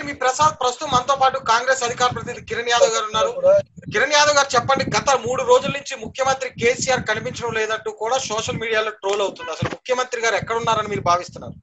మీ ప్రసాద్ ప్రస్తుతం మనతో పాటు కాంగ్రెస్ అధికార ప్రతినిధి కిరణ్ యాదవ్ గారు ఉన్నారు కిరణ్ యాదవ్ గారు చెప్పండి గత మూడు రోజుల నుంచి ముఖ్యమంత్రి కేసీఆర్ కనిపించడం లేదంటూ కూడా సోషల్ మీడియాలో ట్రోల్ అవుతుంది అసలు ముఖ్యమంత్రి గారు ఎక్కడ ఉన్నారని మీరు భావిస్తున్నారు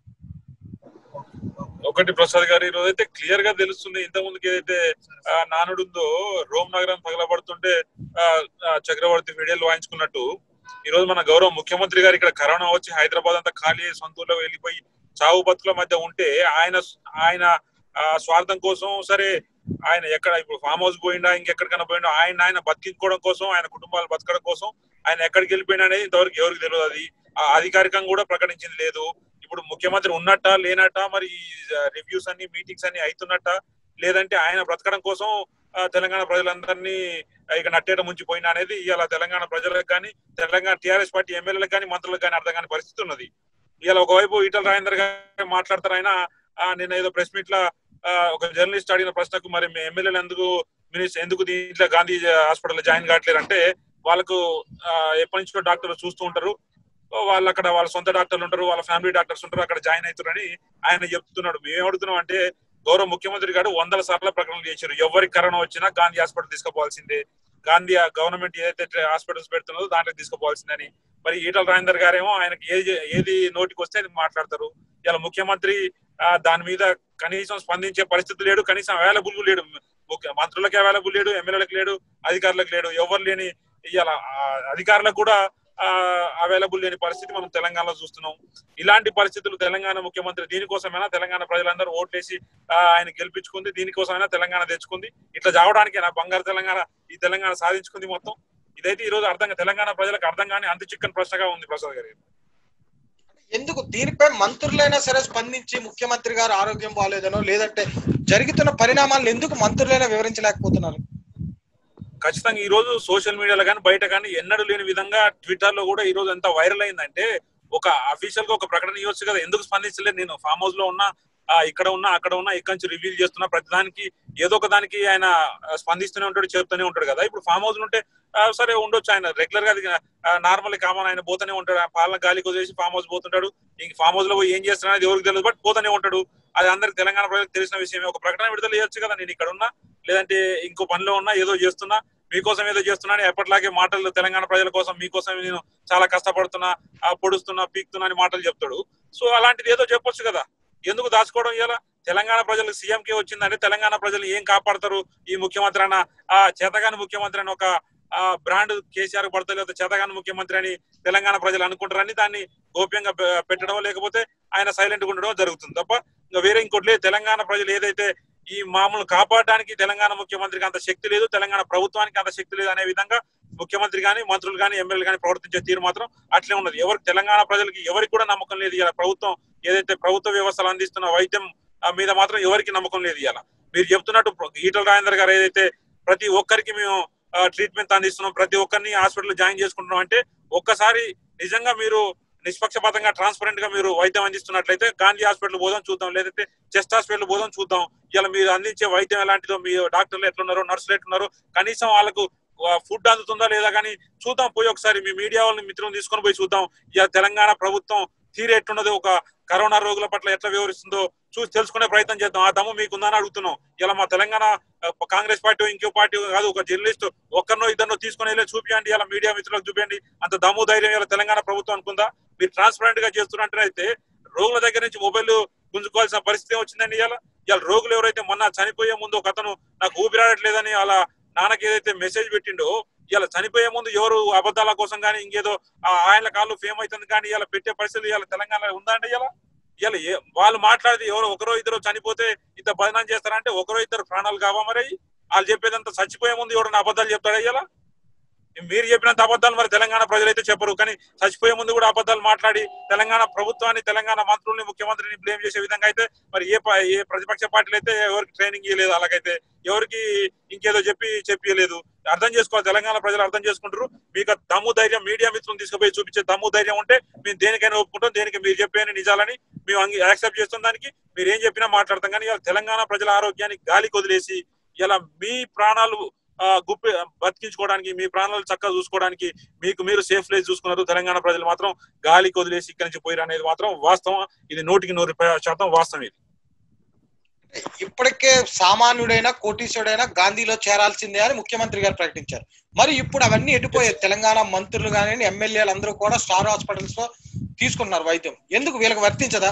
ఒకటి ప్రసాద్ గారు ఈ రోజు అయితే క్లియర్ గా తెలుస్తుంది ఇంత ముందుకి ఏదైతే ఆ, నానుడుందో రోమ్ నగరం తగలబడుతుంటే ఆ, ఆ, చక్రవర్తి ఫిడియల్ వాయించుకున్నట్టు ఈ రోజు మన గౌరవ ముఖ్యమంత్రి గారు ఇక్కడ కరోనా వచ్చి హైదరాబాద్ అంతా ఖాళీ అయ్యి సొంత ఊర్లో వెళ్ళిపోయి చావు బతుకుల మధ్య ఉంటే ఆయన ఆయన ఆ, స్వార్థం కోసం సరే ఆయన ఎక్కడ ఇప్పుడు ఫామ్ హౌస్ పోయిండా ఇంకెక్కడికైనా పోయిండా ఆయన ఆయన బతికించుకోవడం కోసం ఆయన కుటుంబాలు బతకడం కోసం ఆయన ఎక్కడికి వెళ్ళిపోయినా అనేది ఇంతవరకు ఎవరికి తెలియదు అది ఆ అధికారికంగా కూడా ప్రకటించింది లేదు ఇప్పుడు ముఖ్యమంత్రి ఉన్నట్ట లేనట్ట మరి రివ్యూస్ అన్ని మీటింగ్స్ అన్ని అవుతున్నట్ట లేదంటే ఆయన బ్రతకడం కోసం ఆ, తెలంగాణ ప్రజలందరినీ ఇక నట్టేట ముంచిపోయినా అనేది ఇవాళ తెలంగాణ ప్రజలకు కానీ తెలంగాణ టీఆర్ఎస్ పార్టీ ఎమ్మెల్యేలకు కానీ మంత్రులకు కానీ అర్థం కాని పరిస్థితి ఉన్నది ఇవాళ ఒకవైపు ఈటల రాజేందర్ గారు మాట్లాడతారు ఆయన ఆ, నిన్న ఏదో ప్రెస్ మీట్ లా ఆ, ఒక జర్నలిస్ట్ అడిగిన ప్రశ్నకు మరి మీ ఎమ్మెల్యేలు ఎందుకు మినిస్టర్ ఎందుకు దీంట్లో గాంధీ హాస్పిటల్ జాయిన్ కావట్లేరు అంటే వాళ్ళకు ఆ, ఎప్పటి నుంచో డాక్టర్లు చూస్తూ ఉంటారు వాళ్ళు అక్కడ వాళ్ళ సొంత డాక్టర్లు ఉంటారు వాళ్ళ ఫ్యామిలీ డాక్టర్స్ ఉంటారు అక్కడ జాయిన్ అవుతారని ఆయన చెప్తున్నాడు మేము అడుగుతున్నాం అంటే గౌరవ ముఖ్యమంత్రి గారు వందల సార్లు ప్రకటనలు చేశారు ఎవరికి కరోనా వచ్చినా గాంధీ హాస్పిటల్ తీసుకుపోవాల్సిందే గాంధీ గవర్నమెంట్ ఏదైతే హాస్పిటల్స్ పెడుతున్నదో దాంట్లో తీసుకుపోవాల్సిందని మరి ఈటల రాజేందర్ గారేమో ఆయనకి ఏది ఏది నోటికి వస్తే అది మాట్లాడతారు ఇలా ముఖ్యమంత్రి ఆ, దాని మీద కనీసం స్పందించే పరిస్థితి లేడు కనీసం అవైలబుల్ లేడు ముఖ్య మంత్రులకి అవైలబుల్ లేడు ఎమ్మెల్యేలకు లేడు అధికారులకు లేడు ఎవరు లేని ఇవాళ అధికారులకు కూడా అవైలబుల్ లేని పరిస్థితి మనం తెలంగాణలో చూస్తున్నాం ఇలాంటి పరిస్థితులు తెలంగాణ ముఖ్యమంత్రి దీనికోసమైనా తెలంగాణ ప్రజలందరూ ఓట్లేసి ఆ, ఆయన గెలిపించుకుంది దీనికోసమైనా తెలంగాణ తెచ్చుకుంది ఇట్లా చావడానికి నా బంగారు తెలంగాణ ఈ తెలంగాణ సాధించుకుంది మొత్తం ఇదైతే ఈ రోజు అర్థం తెలంగాణ ప్రజలకు అర్థం కాని అంత చిక్కని ప్రశ్నగా ఉంది ప్రసాద్ గారు ఎందుకు దీనిపై మంత్రులైనా సరే స్పందించి ముఖ్యమంత్రి గారు ఆరోగ్యం బాగాలేదనో లేదంటే జరుగుతున్న పరిణామాలను ఎందుకు మంత్రులైనా వివరించలేకపోతున్నారు ఖచ్చితంగా ఈ రోజు సోషల్ మీడియాలో కానీ బయట కానీ ఎన్నడూ లేని విధంగా ట్విట్టర్ లో కూడా ఈ రోజు ఎంత వైరల్ అయిందంటే ఒక అఫీషియల్ గా ఒక ప్రకటన ఇవ్వచ్చు కదా ఎందుకు స్పందించలేదు నేను ఫామ్ హౌస్ లో ఉన్నా ఆ, ఇక్కడ ఉన్నా అక్కడ ఉన్నా ఇక్కడ నుంచి రివీల్ చేస్తున్నా ప్రతి దానికి ఏదో ఒక దానికి ఆయన ఆ, స్పందిస్తూనే ఉంటాడు చెప్తూనే ఉంటాడు కదా ఇప్పుడు ఫామ్ హౌస్ ఉంటే ఆ, సరే ఉండొచ్చు ఆయన రెగ్యులర్ గా అది నార్మల్ కామన్ ఆయన పోతూనే ఉంటాడు ఆ పాలన గాలికి వదిలేసి ఫామ్ హౌస్ పోతుంటాడు ఇంక ఫామ్ హౌస్ లో పోయి ఏం చేస్తున్నా అది ఎవరికి తెలియదు బట్ పోతూనే ఉంటాడు అది అందరికి తెలంగాణ ప్రజలకు తెలిసిన విషయమే ఒక ప్రకటన విడుదల చేయొచ్చు కదా నేను ఇక్కడ ఉన్నా లేదంటే ఇంకో పనిలో ఉన్నా ఏదో చేస్తున్నా మీకోసం ఏదో చేస్తున్నా అని ఎప్పటిలాగే మాటలు తెలంగాణ ప్రజల కోసం మీకోసం నేను చాలా కష్టపడుతున్నా ఆ పొడుస్తున్నా పీక్తున్నా అని మాటలు చెప్తాడు సో అలాంటిది ఏదో చెప్పొచ్చు కదా ఎందుకు దాచుకోవడం ఇలా తెలంగాణ ప్రజలకు సీఎం కే వచ్చిందంటే తెలంగాణ ప్రజలు ఏం కాపాడతారు ఈ ముఖ్యమంత్రి అన్న ఆ చేతగాని ముఖ్యమంత్రి అని ఒక ఆ బ్రాండ్ కేసీఆర్ పడతా లేదా చేతగాని ముఖ్యమంత్రి అని తెలంగాణ ప్రజలు అనుకుంటారని దాన్ని గోప్యంగా పె- పెట్టడం లేకపోతే ఆయన సైలెంట్ గా ఉండడం జరుగుతుంది తప్ప ఇంకా వేరే ఇంకోటి లేదు తెలంగాణ ప్రజలు ఏదైతే ఈ మామూలు కాపాడడానికి తెలంగాణ ముఖ్యమంత్రికి అంత శక్తి లేదు తెలంగాణ ప్రభుత్వానికి అంత శక్తి లేదు అనే విధంగా ముఖ్యమంత్రి గాని మంత్రులు గాని ఎమ్మెల్యేలు గాని ప్రవర్తించే తీరు మాత్రం అట్లే ఉన్నది ఎవరికి తెలంగాణ ప్రజలకి ఎవరికి కూడా నమ్మకం లేదు ఇలా ప్రభుత్వం ఏదైతే ప్రభుత్వ వ్యవస్థలు అందిస్తున్న వైద్యం ఆ మీద మాత్రం ఎవరికి నమ్మకం లేదు ఇలా మీరు చెప్తున్నట్టు ఈటల రాజేందర్ గారు ఏదైతే ప్రతి ఒక్కరికి మేము ట్రీట్మెంట్ అందిస్తున్నాం ప్రతి ఒక్కరిని హాస్పిటల్ జాయిన్ చేసుకుంటున్నాం అంటే ఒక్కసారి నిజంగా మీరు నిష్పక్షపాతంగా ట్రాన్స్పరెంట్ గా మీరు వైద్యం అందిస్తున్నట్లయితే గాంధీ హాస్పిటల్ పోదాం చూద్దాం లేదంటే చెస్ట్ హాస్పిటల్ పోదాం చూద్దాం ఇలా మీరు అందించే వైద్యం ఎలాంటిదో మీ డాక్టర్లు ఎట్లున్నారో నర్సులు ఎట్లున్నారో కనీసం వాళ్ళకు ఫుడ్ అందుతుందా లేదా కానీ చూద్దాం పోయి ఒకసారి మీ మీడియా వాళ్ళని మిత్రులను తీసుకొని పోయి చూద్దాం ఇలా తెలంగాణ ప్రభుత్వం తీరు ఎట్లున్నదో ఒక కరోనా రోగుల పట్ల ఎట్లా వివరిస్తుందో చూసి తెలుసుకునే ప్రయత్నం చేద్దాం ఆ దమ్ము మీకుందని అడుగుతున్నాం ఇలా మా తెలంగాణ ఆ, కాంగ్రెస్ పార్టీ ఇంకో పార్టీ కాదు ఒక జర్నలిస్ట్ ఒక్కరినో ఇద్దరినో తీసుకొని వెళ్ళి చూపించండి ఇలా మీడియా మిత్రులకు చూపించండి అంత దమ్ము ధైర్యం ఇలా తెలంగాణ ప్రభుత్వం అనుకుందా మీరు ట్రాన్స్పరెంట్ గా చేస్తున్నట్టయితే రోగుల దగ్గర నుంచి మొబైల్ గుంజుకోవాల్సిన పరిస్థితి వచ్చిందండి ఇవాళ ఇవాళ రోగులు ఎవరైతే మొన్న చనిపోయే ముందు ఒక అతను నాకు ఊపిరాడట్లేదని అలా నాన్నకి ఏదైతే మెసేజ్ పెట్టిండో ఇలా చనిపోయే ముందు ఎవరు అబద్ధాల కోసం కానీ ఇంకేదో ఆ ఆయన కాళ్ళు ఫేమ్ అవుతుంది కానీ ఇలా పెట్టే పరిస్థితి ఇలా తెలంగాణలో ఉందా అండి ఇలా ఇలా ఏ- వాళ్ళు మాట్లాడితే ఎవరో ఒకరో ఇద్దరు చనిపోతే ఇంత బదనాం చేస్తారంటే ఒకరో ఇద్దరు ప్రాణాలు కావా మరి వాళ్ళు చెప్పేదంతా చచ్చిపోయే ముందు ఎవరైనా అబద్ధాలు చెప్తాడా ఇలా మీరు చెప్పినంత అబద్ధాలు మరి తెలంగాణ ప్రజలైతే చెప్పరు కానీ చచ్చిపోయే ముందు కూడా అబద్ధాలు మాట్లాడి తెలంగాణ ప్రభుత్వాన్ని తెలంగాణ మంత్రుల్ని ముఖ్యమంత్రిని బ్లేమ్ చేసే విధంగా అయితే మరి ఏ ప- ఏ ప్రతిపక్ష పార్టీలు అయితే ఎవరికి ట్రైనింగ్ ఇవ్వలేదు అలాగైతే ఎవరికి ఇంకేదో చెప్పి చెప్పలేదు అర్థం చేసుకోవాలి తెలంగాణ ప్రజలు అర్థం చేసుకుంటారు మీకు ఆ దమ్ము ధైర్యం మీడియా మిత్రులను తీసుకుపోయి చూపించే దమ్ము ధైర్యం ఉంటే మేము దేనికైనా ఒప్పుకుంటాం దేనికి మీరు చెప్పే నిజాలని మేము అంగీ యాక్సెప్ట్ చేస్తాం దానికి మీరు ఏం చెప్పినా మాట్లాడతాం కానీ ఇవాళ తెలంగాణ ప్రజల ఆరోగ్యాన్ని గాలికి వదిలేసి ఇలా మీ ప్రాణాలు ఆ, గుప్పి బతికించుకోవడానికి మీ ప్రాణాలు చక్కగా చూసుకోవడానికి మీకు మీరు సేఫ్ ప్లేస్ చూసుకున్నారు తెలంగాణ ప్రజలు మాత్రం గాలికి వదిలేసి ఇక్కడి నుంచి పోయారు అనేది మాత్రం వాస్తవం ఇది నూటికి నూరు శాతం వాస్తవం ఇది ఇప్పటికే సామాన్యుడైన కోటీశ్వరుడైన గాంధీలో చేరాల్సిందే అని ముఖ్యమంత్రి గారు ప్రకటించారు మరి ఇప్పుడు అవన్నీ ఎటుపోయాయి తెలంగాణ మంత్రులు కానీ ఎమ్మెల్యేలు అందరూ కూడా స్టార్ హాస్పిటల్స్ లో తీసుకున్నారు వైద్యం ఎందుకు వీళ్ళకి వర్తించదా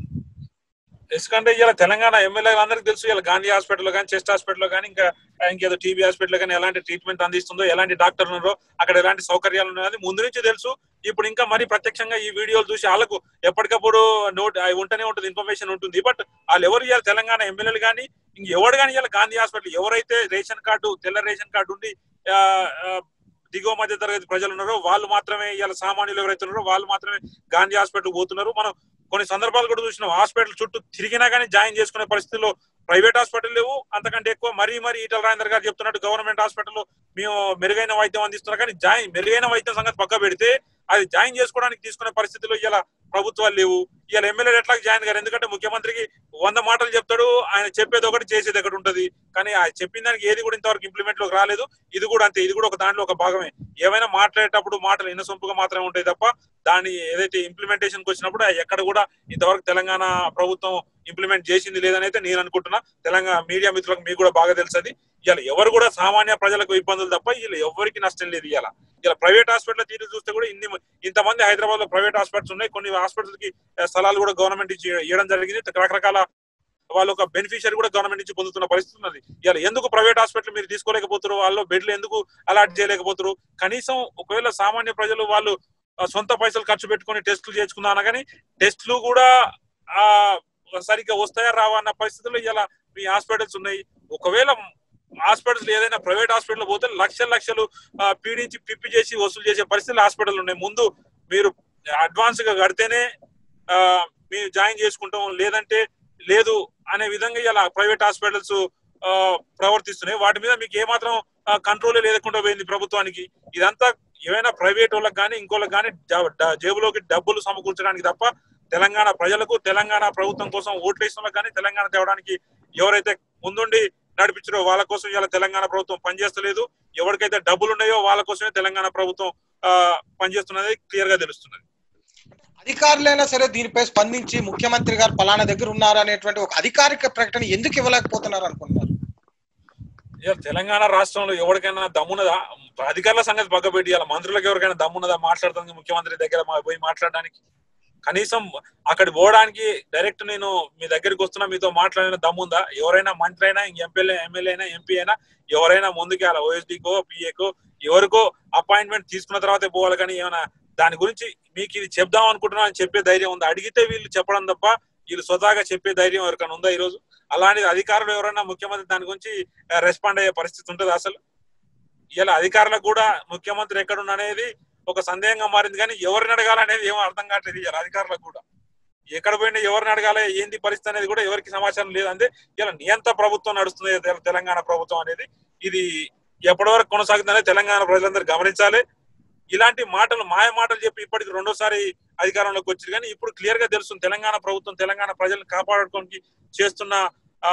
ఎందుకంటే ఇలా తెలంగాణ ఎమ్మెల్యేలు అందరికీ తెలుసు ఇలా గాంధీ హాస్పిటల్ కానీ చెస్ట్ హాస్పిటల్ కానీ ఇంకా ఇంకేదో టీబీ హాస్పిటల్ కానీ ఎలాంటి ట్రీట్మెంట్ అందిస్తుందో ఎలాంటి డాక్టర్లు ఉన్నారో అక్కడ ఎలాంటి సౌకర్యాలు ఉన్నాయో ముందు నుంచి తెలుసు ఇప్పుడు ఇంకా మరి ప్రత్యక్షంగా ఈ వీడియోలు చూసి వాళ్ళకు ఎప్పటికప్పుడు నోట్ అవి ఉంటూనే ఉంటుంది ఇన్ఫర్మేషన్ ఉంటుంది బట్ వాళ్ళు ఎవరు ఇవ్వాలి తెలంగాణ ఎమ్మెల్యేలు కానీ ఇంక ఎవరు కానీ ఇవ్వాలి గాంధీ హాస్పిటల్ ఎవరైతే రేషన్ కార్డు తెల్ల రేషన్ కార్డు ఉండి ఆ, ఆ, దిగువ మధ్య తరగతి ప్రజలు ఉన్నారో వాళ్ళు మాత్రమే ఇలా సామాన్యులు ఎవరైతే ఉన్నారో వాళ్ళు మాత్రమే గాంధీ హాస్పిటల్ పోతున్నారు మనం కొన్ని సందర్భాలు కూడా చూసినాం హాస్పిటల్ చుట్టూ తిరిగినా కానీ జాయిన్ చేసుకునే పరిస్థితుల్లో ప్రైవేట్ హాస్పిటల్ లేవు అంతకంటే ఎక్కువ మరీ మరీ ఈటల రాజేందర్ గారు చెప్తున్నట్టు గవర్నమెంట్ హాస్పిటల్లో మేము మెరుగైన వైద్యం అందిస్తున్నారు కానీ జాయిన్ మెరుగైన వైద్యం సంగతి పక్క పెడితే అది జాయిన్ చేసుకోవడానికి తీసుకునే పరిస్థితుల్లో ఇలా ప్రభుత్వాలు లేవు ఇలా ఎమ్మెల్యేలు ఎట్లా జాయిన్ గారు ఎందుకంటే ముఖ్యమంత్రికి వంద మాటలు చెప్తాడు ఆయన చెప్పేది ఒకటి చేసేది ఒకటి ఉంటది కానీ ఆ చెప్పిన దానికి ఏది కూడా ఇంతవరకు ఇంప్లిమెంట్ లోకి రాలేదు ఇది కూడా అంతే ఇది కూడా ఒక దాంట్లో ఒక భాగమే ఏమైనా మాట్లాడేటప్పుడు మాటలు ఇన్నసొంపుగా మాత్రమే ఉంటాయి తప్ప దాని ఏదైతే ఇంప్లిమెంటేషన్ కి వచ్చినప్పుడు అది ఎక్కడ కూడా ఇంతవరకు తెలంగాణ ప్రభుత్వం ఇంప్లిమెంట్ చేసింది లేదని అయితే నేను అనుకుంటున్నా తెలంగాణ మీడియా మిత్రులకు మీకు కూడా బాగా తెలుసది ఇవాళ ఎవరు కూడా సామాన్య ప్రజలకు ఇబ్బందులు తప్ప వీళ్ళు ఎవరికి నష్టం లేదు ఇవాళ ఇలా ప్రైవేట్ హాస్పిటల్ తీరు చూస్తే కూడా ఇన్ని ఇంతమంది హైదరాబాద్ లో ప్రైవేట్ హాస్పిటల్స్ ఉన్నాయి కొన్ని హాస్పిటల్స్ కి ఆ, స్థలాలు కూడా గవర్నమెంట్ ఇచ్చి ఇవ్వడం జరిగింది రకరకాల వాళ్ళు ఒక బెనిఫిషియరీ కూడా గవర్నమెంట్ నుంచి పొందుతున్న పరిస్థితి ఉన్నది ఇలా ఎందుకు ప్రైవేట్ హాస్పిటల్ మీరు తీసుకోలేకపోతారు వాళ్ళు బెడ్లు ఎందుకు అలాట్ చేయలేకపోతారు కనీసం ఒకవేళ సామాన్య ప్రజలు వాళ్ళు ఆ, సొంత పైసలు ఖర్చు పెట్టుకొని టెస్టులు చేసుకున్నా కానీ టెస్టులు కూడా ఆ సరిగ్గా వస్తాయా రావా అన్న పరిస్థితుల్లో ఇలా మీ హాస్పిటల్స్ ఉన్నాయి ఒకవేళ హాస్పిటల్స్ ఏదైనా ప్రైవేట్ హాస్పిటల్ పోతే లక్షల లక్షలు ఆ, పీడించి పిప్పి చేసి వసూలు చేసే పరిస్థితులు హాస్పిటల్ ఉన్నాయి ముందు మీరు అడ్వాన్స్ గా కడితేనే ఆ, మీరు జాయిన్ చేసుకుంటాం లేదంటే లేదు అనే విధంగా ఇలా ప్రైవేట్ హాస్పిటల్స్ ఆ, ప్రవర్తిస్తున్నాయి వాటి మీద మీకు ఏమాత్రం కంట్రోల్ లేకుండా పోయింది ప్రభుత్వానికి ఇదంతా ఏమైనా ప్రైవేట్ వాళ్ళకి కానీ ఇంకోళ్ళకి కానీ జేబులోకి డబ్బులు సమకూర్చడానికి తప్ప తెలంగాణ ప్రజలకు తెలంగాణ ప్రభుత్వం కోసం ఓట్లు వేసిన వాళ్ళకి కానీ తెలంగాణ తేవడానికి ఎవరైతే ముందుండి నడిపించారో వాళ్ళ కోసం ఇలా తెలంగాణ ప్రభుత్వం పనిచేస్తలేదు ఎవరికైతే డబ్బులు ఉన్నాయో వాళ్ళ కోసమే తెలంగాణ ప్రభుత్వం ఆ, పనిచేస్తున్నది క్లియర్ గా తెలుస్తున్నది అధికారులైనా సరే దీనిపై స్పందించి ముఖ్యమంత్రి గారు పలానా దగ్గర ఉన్నారు అనేటువంటి ఒక అధికారిక ప్రకటన ఎందుకు ఇవ్వలేకపోతున్నారు అనుకుంటున్నారు ఇవాళ తెలంగాణ రాష్ట్రంలో ఎవరికైనా దమ్మున్నదా అధికారుల సంగతి పక్క పెట్టి ఇవాళ మంత్రులకు ఎవరికైనా దమ్మున్నదా మాట్లాడుతుంది ముఖ్యమంత్రి దగ్గర మా- పోయి మాట్లాడడానికి కనీసం అక్కడ పోవడానికి డైరెక్ట్ నేను మీ దగ్గరికి వస్తున్నా మీతో మాట్లాడిన దమ్ముందా ఎవరైనా మంత్రి అయినా ఎంపీఎల్ఏ ఎమ్మెల్యే అయినా ఎంపీ అయినా ఎవరైనా ముందుకి అలా ఓఎస్డీకో పిఏకో ఎవరికో అపాయింట్మెంట్ తీసుకున్న తర్వాతే పోవాలి కానీ ఏమైనా దాని గురించి మీకు ఇది చెప్దాం అనుకుంటున్నా అని చెప్పే ధైర్యం ఉందా అడిగితే వీళ్ళు చెప్పడం తప్ప వీళ్ళు స్వతహాగా చెప్పే ధైర్యం ఎవరికైనా ఉందా ఈ రోజు అలాంటి అధికారులు ఎవరైనా ముఖ్యమంత్రి దాని గురించి రెస్పాండ్ అయ్యే పరిస్థితి ఉంటుంది అసలు ఇలా అధికారులకు కూడా ముఖ్యమంత్రి ఎక్కడున్నా అనేది ఒక సందేహంగా మారింది కానీ ఎవరిని అడగాలనేది ఏమో అర్థం కావట్లేదు ఇలా అధికారులకు కూడా ఎక్కడ పోయినా ఎవరిని అడగాలి ఏంది పరిస్థితి అనేది కూడా ఎవరికి సమాచారం లేదు అంటే ఇలా నియంత్ర ప్రభుత్వం నడుస్తుంది తెల- తెలంగాణ ప్రభుత్వం అనేది ఇది ఎప్పటి వరకు కొనసాగుతుందనేది తెలంగాణ ప్రజలందరూ గమనించాలి ఇలాంటి మాటలు మాయ మాటలు చెప్పి ఇప్పటికి రెండోసారి అధికారంలోకి వచ్చారు కానీ ఇప్పుడు క్లియర్ గా తెలుస్తుంది తెలంగాణ ప్రభుత్వం తెలంగాణ ప్రజలను కాపాడుకోవడానికి చేస్తున్న ఆ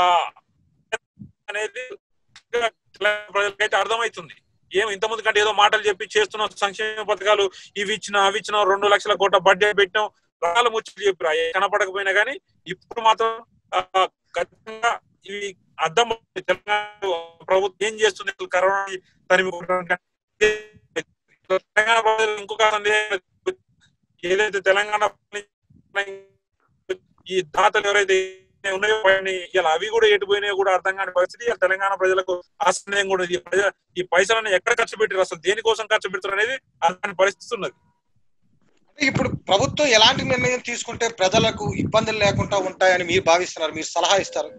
అనేది తెలంగాణ ప్రజలకైతే అర్థమవుతుంది ఏం ఇంతకుముందు కంటే ఏదో మాటలు చెప్పి చేస్తున్న సంక్షేమ పథకాలు ఇవి ఇచ్చిన అవి ఇచ్చిన రెండు లక్షల కోట్ల బడ్జెట్ పెట్టినాం రకాల ముచ్చట్లు చెప్పారు అవి కనపడకపోయినా కానీ ఇప్పుడు మాత్రం ఆ, ఖచ్చితంగా ఇవి అర్థం అవుతుంది. తెలంగాణ ప్రభుత్వం ఏం చేస్తుంది అసలు కరోనా తరిమి కొట్టడానికి తెలంగాణ ప్రజలు ఇంకొక సందేహం ఏదైతే తెలంగాణ ఈ దాతలు ఎవరైతే ఉన్నాయో వాటిని ఇలా అవి కూడా ఎటుపోయినాయో కూడా అర్థం కాని పరిస్థితి ఇలా తెలంగాణ ప్రజలకు ఆశ్చర్యం కూడా ఉంది. ఈ ప్రజ ఈ పైసలను ఎక్కడ ఖర్చు పెట్టారు అసలు దేనికోసం ఖర్చు పెడతారు అనేది అర్థం పరిస్థితి ఉన్నది అంటే ఇప్పుడు ప్రభుత్వం ఎలాంటి నిర్ణయం తీసుకుంటే ప్రజలకు ఇబ్బందులు లేకుండా ఉంటాయని మీరు భావిస్తున్నారు మీరు సలహా ఇస్తారు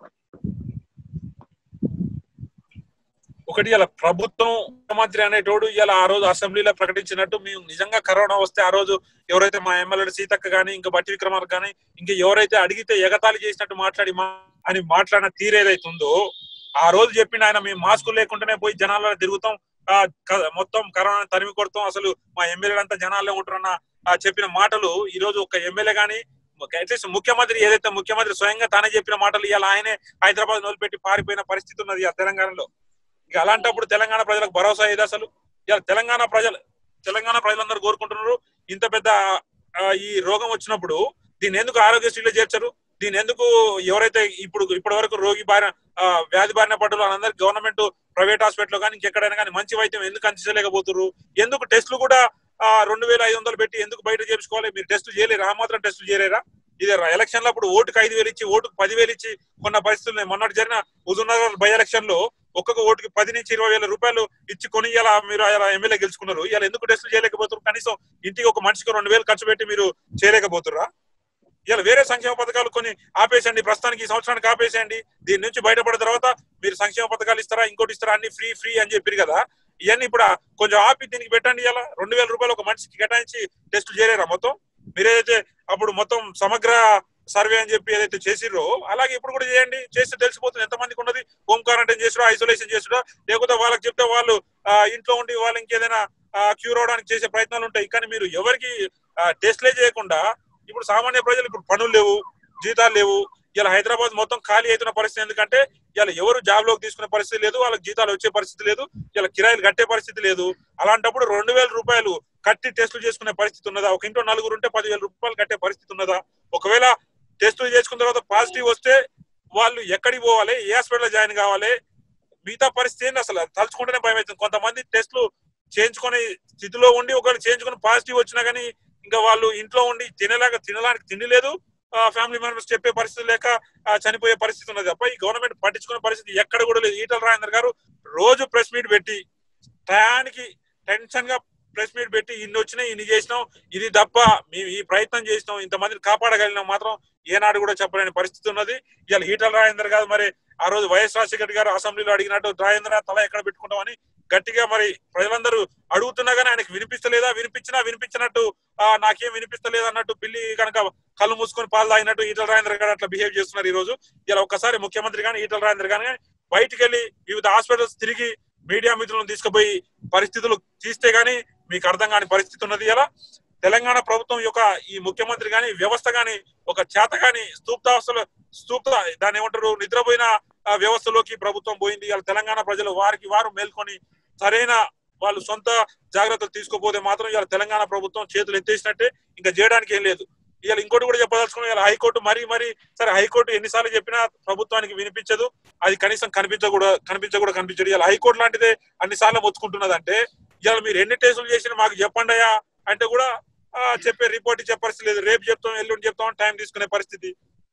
ఒకటి ఇలా ప్రభుత్వం ముఖ్యమంత్రి అనేటోడు ఇలా ఆ రోజు అసెంబ్లీలో ప్రకటించినట్టు మేము నిజంగా కరోనా వస్తే ఆ రోజు ఎవరైతే మా ఎమ్మెల్యే సీతక్క కానీ ఇంకా బట్టి విక్రమార్క కానీ ఇంకా ఎవరైతే అడిగితే ఎగతాళి చేసినట్టు మాట్లాడి మా అని మాట్లాడిన తీరు ఏదైతే ఉందో ఆ రోజు చెప్పిన ఆయన మేము మాస్కులు లేకుండానే పోయి జనాల్లో తిరుగుతాం ఆ, క- మొత్తం కరోనా తరిమి కొడతాం అసలు మా ఎమ్మెల్యేలు అంతా జనాల్లో ఉంటారన్న ఆ చెప్పిన మాటలు ఈ రోజు ఒక ఎమ్మెల్యే గానీ అట్లీస్ట్ ముఖ్యమంత్రి ఏదైతే ముఖ్యమంత్రి స్వయంగా తానే చెప్పిన మాటలు ఇలా ఆయనే హైదరాబాద్ వదిలిపెట్టి పారిపోయిన పరిస్థితి ఉన్నది ఆ తెలంగాణలో ఇక అలాంటప్పుడు తెలంగాణ ప్రజలకు భరోసా ఏది అసలు ఇలా తెలంగాణ ప్రజలు తెలంగాణ ప్రజలందరూ కోరుకుంటున్నారు ఇంత పెద్ద ఆ, ఈ రోగం వచ్చినప్పుడు దీన్ని ఎందుకు ఆరోగ్యశ్రీలో చేర్చరు దీని ఎందుకు ఎవరైతే ఇప్పుడు ఇప్పటి వరకు రోగి బారిన ఆ, వ్యాధి బారిన పడ్డలు వాళ్ళందరికీ గవర్నమెంట్ ప్రైవేట్ హాస్పిటల్ కానీ ఇంకెక్కడైనా కానీ మంచి వైద్యం ఎందుకు అందించలేకపోతున్నారు ఎందుకు టెస్టులు కూడా ఆ, రెండు వేల ఐదు వందలు పెట్టి ఎందుకు బయట చేయించుకోవాలి మీరు టెస్టులు చేయలేరు ఆ మాత్రం టెస్టులు చేయలేరా ఇది ఎలక్షన్ లో అప్పుడు ఓటుకు ఐదు వేలు ఇచ్చి ఓటుకు పదివేలు ఇచ్చి కొన్న పరిస్థితులు ఉన్నాయి. మొన్నటి జరిగిన హుజూర్నగర్ బై ఎలక్షన్ లో ఒక్కొక్క ఓటుకి పది నుంచి ఇరవై వేల రూపాయలు ఇచ్చి కొని ఇలా మీరు ఇలా ఎమ్మెల్యే గెలుచుకున్నారు ఇలా ఎందుకు టెస్టులు చేయలేకపోతున్నారు కనీసం ఇంటికి ఒక మనిషికి రెండు వేలు ఖర్చు పెట్టి మీరు చేయలేకపోతుర్రా ఇలా వేరే సంక్షేమ పథకాలు కొన్ని ఆపేసండి ప్రస్తుతానికి ఈ సంవత్సరానికి ఆపేసేయండి దీని నుంచి బయటపడిన తర్వాత మీరు సంక్షేమ పథకాలు ఇస్తారా ఇంకోటి ఇస్తారా అన్ని ఫ్రీ ఫ్రీ అని చెప్పారు కదా ఇవన్నీ ఇప్పుడు కొంచెం ఆపి దీనికి పెట్టండి ఇలా రెండు వేల రూపాయలు ఒక మనిషికి కేటాయించి టెస్టులు చేయలేరా మొత్తం మీరేదైతే అప్పుడు మొత్తం సమగ్ర సర్వే అని చెప్పి ఏదైతే చేసిర్రో అలాగే ఇప్పుడు కూడా చేయండి చేస్తే తెలిసిపోతుంది ఎంతమందికి ఉన్నది హోమ్ క్వారంటైన్ చేసుడా ఐసోలేషన్ చేసుడా లేకపోతే వాళ్ళకి చెప్తే వాళ్ళు ఆ, ఇంట్లో ఉండి వాళ్ళు ఇంకేదైనా క్యూర్ అవడానికి చేసే ప్రయత్నాలు ఉంటాయి కానీ మీరు ఎవరికి టెస్ట్లే చేయకుండా ఇప్పుడు సామాన్య ప్రజలు ఇప్పుడు పనులు లేవు జీతాలు లేవు ఇలా హైదరాబాద్ మొత్తం ఖాళీ అవుతున్న పరిస్థితి ఎందుకంటే ఇలా ఎవరు జాబ్ లోకి తీసుకునే పరిస్థితి లేదు వాళ్ళకి జీతాలు వచ్చే పరిస్థితి లేదు ఇలా కిరాయిలు కట్టే పరిస్థితి లేదు అలాంటప్పుడు రెండు వేల రూపాయలు కట్టి టెస్టులు చేసుకునే పరిస్థితి ఉన్నదా ఒక ఇంట్లో నలుగురు ఉంటే పదివేల రూపాయలు కట్టే పరిస్థితి ఉన్నదా ఒకవేళ టెస్టులు చేసుకున్న తర్వాత పాజిటివ్ వస్తే వాళ్ళు ఎక్కడికి పోవాలి ఏ హాస్పిటల్ జాయిన్ కావాలి మిగతా పరిస్థితి ఏంటి అసలు తలుచుకుంటేనే భయం అవుతుంది కొంతమంది టెస్టులు చేయించుకునే స్థితిలో ఉండి ఒకవేళ చేయించుకుని పాజిటివ్ వచ్చినా కానీ ఇంకా వాళ్ళు ఇంట్లో ఉండి తినలేక తినడానికి తిండి లేదు ఫ్యామిలీ మెంబర్స్ చెప్పే పరిస్థితి లేక ఆ, చనిపోయే పరిస్థితి ఉన్నది తప్ప ఈ గవర్నమెంట్ పట్టించుకునే పరిస్థితి ఎక్కడ కూడా లేదు ఈటల రాజేందర్ గారు రోజు ప్రెస్ మీట్ పెట్టి టయానికి టెన్షన్ గా ప్రెస్ మీట్ పెట్టి ఇన్ని వచ్చినాయి ఇన్ని చేసినాం ఇది తప్ప మేము ఈ ప్రయత్నం చేసినాం ఇంతమందిని కాపాడగలిగినాం మాత్రం ఏనాడు కూడా చెప్పలేని పరిస్థితి ఉన్నది ఇవాళ ఈటల రాజేందర్ గారు మరి ఆ రోజు వైఎస్ రాజశేఖర్ గారు అసెంబ్లీలో అడిగినట్టు రాజేంద్ర తల ఎక్కడ పెట్టుకుంటామని గట్టిగా మరి ప్రజలందరూ అడుగుతున్నా కానీ ఆయనకు వినిపిస్తలేదా వినిపించినా వినిపించినట్టు ఆ, నాకేం వినిపిస్తలేదు అన్నట్టు పిల్లి కనుక కళ్ళు మూసుకొని పాలు తాగినట్టు ఈటల రాజేంద్ర గారు అట్లా బిహేవ్ చేస్తున్నారు ఈ రోజు ఇలా ఒక్కసారి ముఖ్యమంత్రి కానీ ఈటల రాజేంద్ర గాని బయటికి వెళ్ళి వివిధ హాస్పిటల్స్ తిరిగి మీడియా మిత్రులను తీసుకుపోయి పరిస్థితులు తీస్తే గానీ మీకు అర్థం కాని పరిస్థితి ఉన్నది ఇలా తెలంగాణ ప్రభుత్వం యొక్క ఈ ముఖ్యమంత్రి గాని వ్యవస్థ గాని ఒక చేత గాని స్తూప్తావస్థలో స్తూప్త దాన్ని ఏమంటారు నిద్రపోయిన ఆ, వ్యవస్థలోకి ప్రభుత్వం పోయింది ఇలా తెలంగాణ ప్రజలు వారికి వారు మేల్కొని సరైన వాళ్ళు సొంత జాగ్రత్తలు తీసుకోపోతే మాత్రం ఇవాళ తెలంగాణ ప్రభుత్వం చేతులు ఎత్తేసినట్టే ఇంకా చేయడానికి ఏం లేదు ఇవాళ ఇంకోటి కూడా చెప్పదలుచుకున్నాం ఇవాళ హైకోర్టు మరీ మరీ సరే హైకోర్టు ఎన్నిసార్లు చెప్పినా ప్రభుత్వానికి వినిపించదు అది కనీసం కనిపించకూడ కనిపించకూడ కనిపించదు ఇవాళ హైకోర్టు లాంటిదే అన్నిసార్లు మొత్తుకుంటున్నదంటే ఇవాళ మీరు ఎన్ని టేస్టులు చేసినా మాకు చెప్పండి అయ్యా అంటే కూడా ఆ, చెప్పే రిపోర్ట్ ఇచ్చే పరిస్థితి లేదు రేపు చెప్తాం ఎల్లుండి చెప్తాం టైం తీసుకునే పరిస్థితి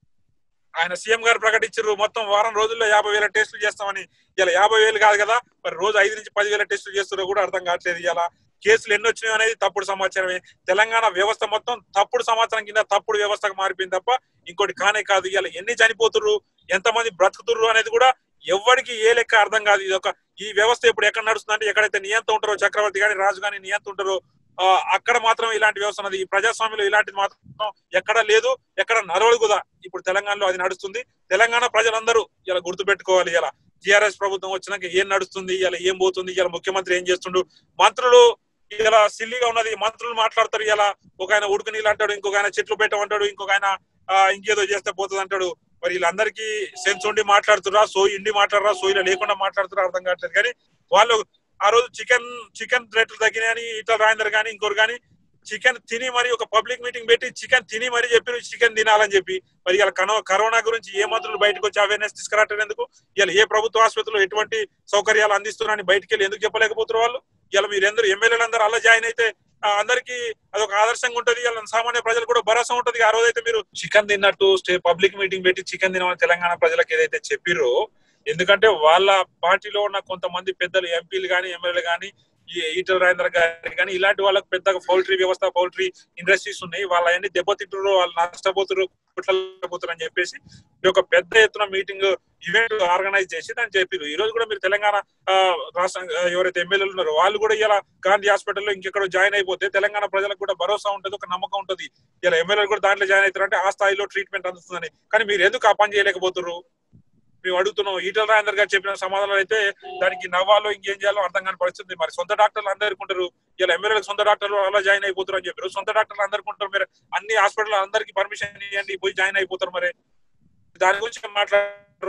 ఆయన సీఎం గారు ప్రకటించారు మొత్తం వారం రోజుల్లో యాభై వేల టెస్టులు చేస్తామని ఇలా యాభై వేలు కాదు కదా మరి రోజు ఐదు నుంచి పది వేల టెస్టులు చేస్తారో కూడా అర్థం కావట్లేదు ఇలా కేసులు ఎన్ని వచ్చినాయి అనేది తప్పుడు సమాచారమే తెలంగాణ వ్యవస్థ మొత్తం తప్పుడు సమాచారం కింద తప్పుడు వ్యవస్థకు మారిపోయింది తప్ప ఇంకోటి కానే కాదు ఇలా ఎన్ని చనిపోతుర్రు ఎంతమంది బ్రతుకుతుర్రు అనేది కూడా ఎవరికి ఏ లెక్క అర్థం కాదు ఇది ఒక ఈ వ్యవస్థ ఇప్పుడు ఎక్కడ నడుస్తుందంటే ఎక్కడైతే నియంత ఉంటారో చక్రవర్తి గాని రాజు గాని నియంత ఉంటారో ఆ, అక్కడ మాత్రం ఇలాంటి వ్యవస్థ ఉన్నది ఈ ప్రజాస్వామ్యంలో ఇలాంటిది మాత్రం ఎక్కడ లేదు ఎక్కడ నడవదు కూడా ఇప్పుడు తెలంగాణలో అది నడుస్తుంది తెలంగాణ ప్రజలందరూ ఇలా గుర్తుపెట్టుకోవాలి ఇలా టిఆర్ఎస్ ప్రభుత్వం వచ్చినాక ఏం నడుస్తుంది ఇలా ఏం పోతుంది ఇలా ముఖ్యమంత్రి ఏం చేస్తుండు మంత్రులు ఇలా సిల్లిగా ఉన్నది మంత్రులు మాట్లాడతారు ఇలా ఒక ఆయన ఉడుకు నీళ్ళు అంటాడు ఇంకొక ఆయన చెట్లు పెట్టమంటాడు ఇంకొక ఆయన ఆ, ఇంకేదో చేస్తే పోతుంది అంటాడు మరి వీళ్ళందరికీ సెన్స్ ఉండి మాట్లాడుతురా సోయి ఇండి మాట్లాడరా సోయిలో లేకుండా మాట్లాడుతురా అర్థం కావట్లేదు కానీ వాళ్ళు ఆ రోజు చికెన్ చికెన్ రేట్లు తగ్గినాయని ఇతర రాయందర్ కానీ ఇంకోరు కానీ చికెన్ తిని మరి ఒక పబ్లిక్ మీటింగ్ పెట్టి చికెన్ తిని మరి చెప్పి చికెన్ తినాలని చెప్పి మరి ఇలా కనో కరోనా గురించి ఏ మంత్రులు బయటకు వచ్చి అవేర్నెస్ తీసుకురావట్లేదు ఇలా ఏ ప్రభుత్వ ఆసుపత్రిలో ఎటువంటి సౌకర్యాలు అందిస్తున్నారని బయటికి వెళ్ళి ఎందుకు చెప్పలేకపోతున్నారు వాళ్ళు ఇలా మీరు ఎందరు ఎమ్మెల్యేలు అందరూ అలా జాయిన్ అయితే ఆ, అందరికీ అదొక ఆదర్శంగా ఉంటది ఇలా సామాన్య ప్రజలు కూడా భరోసా ఉంటది ఆ రోజైతే మీరు చికెన్ తిన్నట్టు స్టే పబ్లిక్ మీటింగ్ పెట్టి చికెన్ తినమని తెలంగాణ ప్రజలకు ఏదైతే చెప్పిరో ఎందుకంటే వాళ్ళ పార్టీలో ఉన్న కొంతమంది పెద్దలు ఎంపీలు కానీ ఎమ్మెల్యేలు కానీ ఈ ఈటల రాజేంద్ర గారి కానీ ఇలాంటి వాళ్ళకి పెద్దగా పౌల్ట్రీ వ్యవస్థ పౌల్ట్రీ ఇండస్ట్రీస్ ఉన్నాయి వాళ్ళ అన్ని దెబ్బతింటారు వాళ్ళు నష్టపోతారు కుట్లపోతారు అని చెప్పేసి ఈ యొక్క పెద్ద ఎత్తున మీటింగ్ ఈవెంట్ ఆర్గనైజ్ చేసి దాన్ని చెప్పారు ఈ రోజు కూడా మీరు తెలంగాణ ఆ, రాష్ట్ర ఆ, ఎవరైతే ఎమ్మెల్యేలు ఉన్నారో వాళ్ళు కూడా ఇలా గాంధీ హాస్పిటల్లో ఇంకెక్కడో జాయిన్ అయిపోతే తెలంగాణ ప్రజలకు కూడా భరోసా ఉంటుంది ఒక నమ్మకం ఉంటుంది ఇలా ఎమ్మెల్యేలు కూడా దాంట్లో జాయిన్ అవుతారంటే ఆ స్థాయిలో ట్రీట్మెంట్ అందుతుందని కానీ మీరు ఎందుకు ఆ పని చేయలేకపోతున్నారు మేము అడుగుతున్నాం ఈటల రాజేందర్ గారు చెప్పిన సమాధానాలు అయితే దానికి నవ్వాలో ఇంకేం చేయాలో అర్థం కాని పరిస్థితి మరి సొంత డాక్టర్లు అందరు అనుకుంటారు ఇలా ఎమ్మెల్యేలకు సొంత డాక్టర్లు అలా జాయిన్ అయిపోతారు అని చెప్పారు సొంత డాక్టర్లు అందరు ఉంటారు మీరు అన్ని హాస్పిటల్ అందరికి పర్మిషన్ ఇవ్వండి పోయి జాయిన్ అయిపోతారు మరి దాని గురించి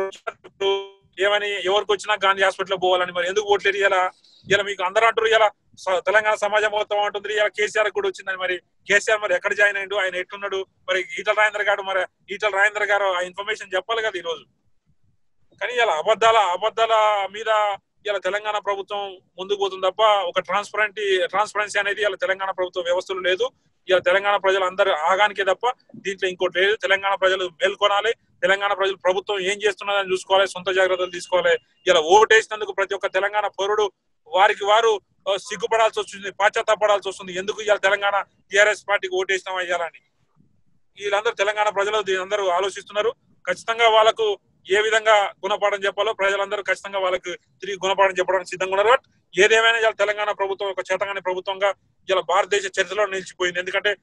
మాట్లాడారు ఏమని ఎవరికి వచ్చినా గాంధీ హాస్పిటల్ పోవాలని మరి ఎందుకు ఓట్లేదు ఇలా ఇలా మీకు అందరూ అంటారు ఇలా స- తెలంగాణ సమాజం మొత్తం అంటుంది ఇలా కేసీఆర్ కూడా వచ్చిందని మరి కేసీఆర్ మరి ఎక్కడ జాయిన్ అయ్యిండు ఆయన ఎట్లున్నాడు మరి ఈటల రాజేంద్ర గారు మరి ఈటల రాజేంద్ర గారు ఆ ఇన్ఫర్మేషన్ చెప్పాలి కదా ఈ రోజు కానీ ఇలా అబద్ధాల అబద్ధాల మీద ఇలా తెలంగాణ ప్రభుత్వం ముందుకు పోతుంది తప్ప ఒక ట్రాన్స్పరెంట్ ట్రాన్స్పరెన్సీ అనేది ఇలా తెలంగాణ ప్రభుత్వ వ్యవస్థలు లేదు ఇలా తెలంగాణ ప్రజలు అందరు ఆగానికే తప్ప దీంట్లో ఇంకోటి లేదు తెలంగాణ ప్రజలు మేల్కొనాలి తెలంగాణ ప్రజలు ప్రభుత్వం ఏం చేస్తున్నదని చూసుకోవాలి సొంత జాగ్రత్తలు తీసుకోవాలి ఇలా ఓటేసినందుకు ప్రతి ఒక్క తెలంగాణ పౌరుడు వారికి వారు ఆ, సిగ్గుపడాల్సి వస్తుంది పాశ్చాత్తాపడాల్సి వస్తుంది ఎందుకు ఇవాళ తెలంగాణ టిఆర్ఎస్ పార్టీకి ఓటేసినాం అయ్యాలని వీళ్ళందరూ తెలంగాణ ప్రజలు దీని అందరూ ఆలోచిస్తున్నారు ఖచ్చితంగా వాళ్ళకు ఏ విధంగా గుణపాఠం చెప్పాలో ప్రజలందరూ ఖచ్చితంగా వాళ్ళకి తిరిగి గుణపాఠం చెప్పడానికి సిద్ధంగా ఉన్నారు బట్ ఏదేమైనా ఇవాళ తెలంగాణ ప్రభుత్వం ఒక చేతగాని ప్రభుత్వంగా ఇలా భారతదేశ చరిత్రలో నిలిచిపోయింది ఎందుకంటే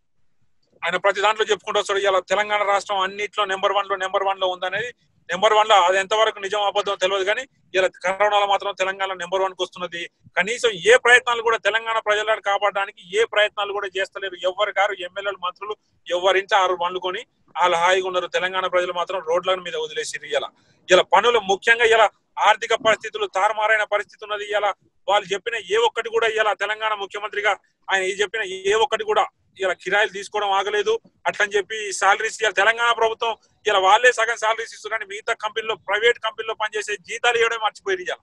ఆయన ప్రతి దాంట్లో చెప్పుకుంటూ వస్తాడు ఇలా తెలంగాణ రాష్ట్రం అన్నిట్లో నెంబర్ వన్ లో నెంబర్ వన్ లో ఉందనేది నెంబర్ వన్ లో అది ఎంతవరకు నిజం అబద్ధం తెలియదు కానీ ఇలా కరోనాలో మాత్రం తెలంగాణ నెంబర్ వన్ కి వస్తున్నది కనీసం ఏ ప్రయత్నాలు కూడా తెలంగాణ ప్రజలను కాపాడడానికి ఏ ప్రయత్నాలు కూడా చేస్తలేరు ఎవరి గారు ఎమ్మెల్యేలు మంత్రులు ఎవరింటి ఆరు వండుకొని వాళ్ళు హాయిగా ఉన్నారు తెలంగాణ ప్రజలు మాత్రం రోడ్ల మీద వదిలేసిరు ఇలా ఇలా పనులు ముఖ్యంగా ఇలా ఆర్థిక పరిస్థితులు తారుమారైన పరిస్థితి ఉన్నది ఇలా వాళ్ళు చెప్పిన ఏ ఒక్కటి కూడా ఇలా తెలంగాణ ముఖ్యమంత్రిగా ఆయన ఈ చెప్పిన ఏ ఒక్కటి కూడా ఇలా కిరాయిలు తీసుకోవడం ఆగలేదు అట్లని చెప్పి సాలరీస్ ఇలా తెలంగాణ ప్రభుత్వం ఇలా వాళ్ళే సగం సాలరీస్ ఇస్తున్నారు మిగతా కంపెనీలో ప్రైవేట్ కంపెనీలో పనిచేసే జీతాలు ఇవ్వడం మర్చిపోయారు ఇలా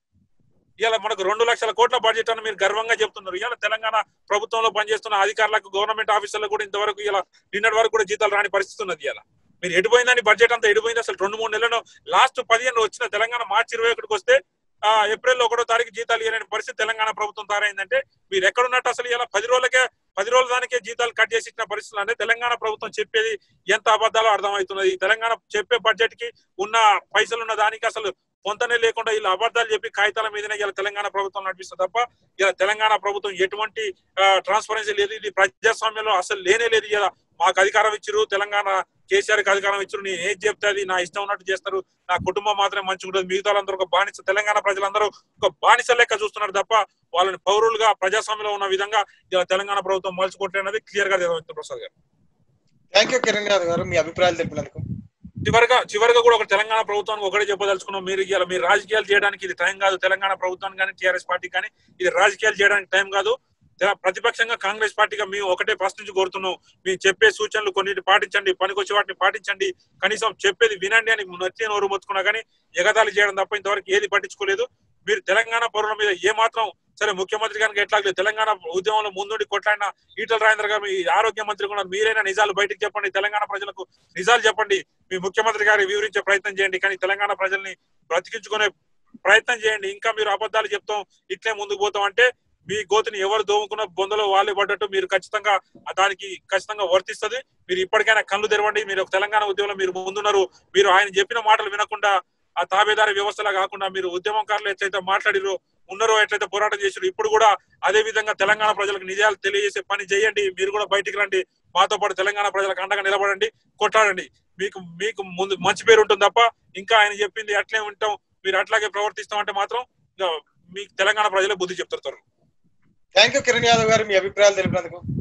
ఇలా మనకు రెండు లక్షల కోట్ల బడ్జెట్ అని మీరు గర్వంగా చెప్తున్నారు ఇలా తెలంగాణ ప్రభుత్వంలో పనిచేస్తున్న అధికారులకు గవర్నమెంట్ ఆఫీసర్లకు కూడా ఇంతవరకు ఇలా నిన్నటి వరకు కూడా జీతాలు రాని పరిస్థితి ఉన్నది ఇలా మీరు ఎడిపోయిందని బడ్జెట్ అంతా ఎడిపోయింది అసలు రెండు మూడు నెలలు లాస్ట్ పదిహేను వచ్చిన తెలంగాణ మార్చి ఇరవై ఒకటికి వస్తే ఆ ఏప్రిల్ ఒకటో తారీఖు జీతాలు ఇవ్వలేని పరిస్థితి తెలంగాణ ప్రభుత్వం తయారైందంటే మీరు ఎక్కడున్నట్టు అసలు ఇలా పది రోజులకే పది రోజుల దానికే జీతాలు కట్ చేసి ఇచ్చిన పరిస్థితులు అంటే తెలంగాణ ప్రభుత్వం చెప్పేది ఎంత అబద్ధాలో అర్థమవుతున్నది తెలంగాణ చెప్పే బడ్జెట్ కి ఉన్న పైసలు ఉన్న దానికి అసలు పొంతనే లేకుండా ఇలా అబద్ధాలు చెప్పి కాగితాల మీదనే ఇలా తెలంగాణ ప్రభుత్వం నడిపిస్తుంది తప్ప ఇలా తెలంగాణ ప్రభుత్వం ఎటువంటి ట్రాన్స్పరెన్సీ లేదు ఇది ప్రజాస్వామ్యంలో అసలు లేనే లేదు ఇలా మాకు అధికారం ఇచ్చారు తెలంగాణ కేసీఆర్ కి అధికారం ఇచ్చారు నేను ఏం చెప్తే అది నా ఇష్టం ఉన్నట్టు చేస్తారు నా కుటుంబం మాత్రమే మంచిగా ఉంటుంది మిగతా వాళ్ళందరూ ఒక బానిస తెలంగాణ ప్రజలందరూ ఒక బానిస లెక్క చూస్తున్నారు తప్ప వాళ్ళని పౌరులుగా ప్రజాస్వామ్యంలో ఉన్న విధంగా ఇలా తెలంగాణ ప్రభుత్వం మలుచుకుంటున్నది క్లియర్ గా తెలియదు ప్రసాద్ గారు థ్యాంక్ యూ కిరణ్ యాదవ్ గారు మీ అభిప్రాయాలు తెలిపినందుకు చివరిగా చివరిగా కూడా ఒక తెలంగాణ ప్రభుత్వానికి ఒకటే చెప్పదలుచుకున్నాం మీరు ఇలా మీరు రాజకీయాలు చేయడానికి ఇది టైం కాదు తెలంగాణ ప్రభుత్వానికి కానీ టీఆర్ఎస్ పార్టీ కానీ ఇది రాజకీయాలు చేయడానికి టైం కాదు తెల- ప్రతిపక్షంగా కాంగ్రెస్ పార్టీగా మేము ఒకటే ఫస్ట్ నుంచి కోరుతున్నాం మేము చెప్పే సూచనలు కొన్నిటి పాటించండి పనికొచ్చే వాటిని పాటించండి కనీసం చెప్పేది వినండి అని నచ్చి నోరు మొత్తుకున్నా కానీ ఎగతాళి చేయడం తప్ప ఇంతవరకు ఏది పట్టించుకోలేదు మీరు తెలంగాణ పౌరుల మీద ఏ మాత్రం సరే ముఖ్యమంత్రి గారికి ఎట్లా లేదు తెలంగాణ ఉద్యమంలో ముందుండి కొట్లాడిన ఈటల రాజేంద్ర గారు మీ ఆరోగ్య మంత్రి కూడా మీరైనా నిజాలు బయటకు చెప్పండి తెలంగాణ ప్రజలకు నిజాలు చెప్పండి మీ ముఖ్యమంత్రి గారి వివరించే ప్రయత్నం చేయండి కానీ తెలంగాణ ప్రజల్ని బ్రతికించుకునే ప్రయత్నం చేయండి ఇంకా మీరు అబద్ధాలు చెప్తాం ఇట్లే ముందుకు పోతాం అంటే మీ గోతిని ఎవరు దోముకున్న బొందలో వాళ్ళే పడ్డట్టు మీరు ఖచ్చితంగా దానికి ఖచ్చితంగా వర్తిస్తుంది మీరు ఇప్పటికైనా కళ్ళు తెరవండి మీరు ఒక తెలంగాణ ఉద్యమంలో మీరు ముందున్నారు మీరు ఆయన చెప్పిన మాటలు వినకుండా ఆ తాబేదారి వ్యవస్థలా కాకుండా మీరు ఉద్యమకారులు ఎట్లయితే మాట్లాడిరో ఉన్నారో ఎట్లయితే పోరాటం చేసారో ఇప్పుడు కూడా అదే విధంగా తెలంగాణ ప్రజలకు నిజాలు తెలియజేసే పని చేయండి మీరు కూడా బయటికి రండి మాతో పాటు తెలంగాణ ప్రజలకు అండగా నిలబడండి కొట్లాడండి మీకు మీకు ముందు మంచి పేరు ఉంటుంది తప్ప ఇంకా ఆయన చెప్పింది అట్లే ఉంటాం మీరు అట్లాగే ప్రవర్తిస్తాం అంటే మాత్రం ఇంకా మీకు తెలంగాణ ప్రజలే బుద్ధి చెప్తారు థ్యాంక్ యూ కిరణ్ యాదవ్ గారు మీ అభిప్రాయాలు తెలిపినందుకు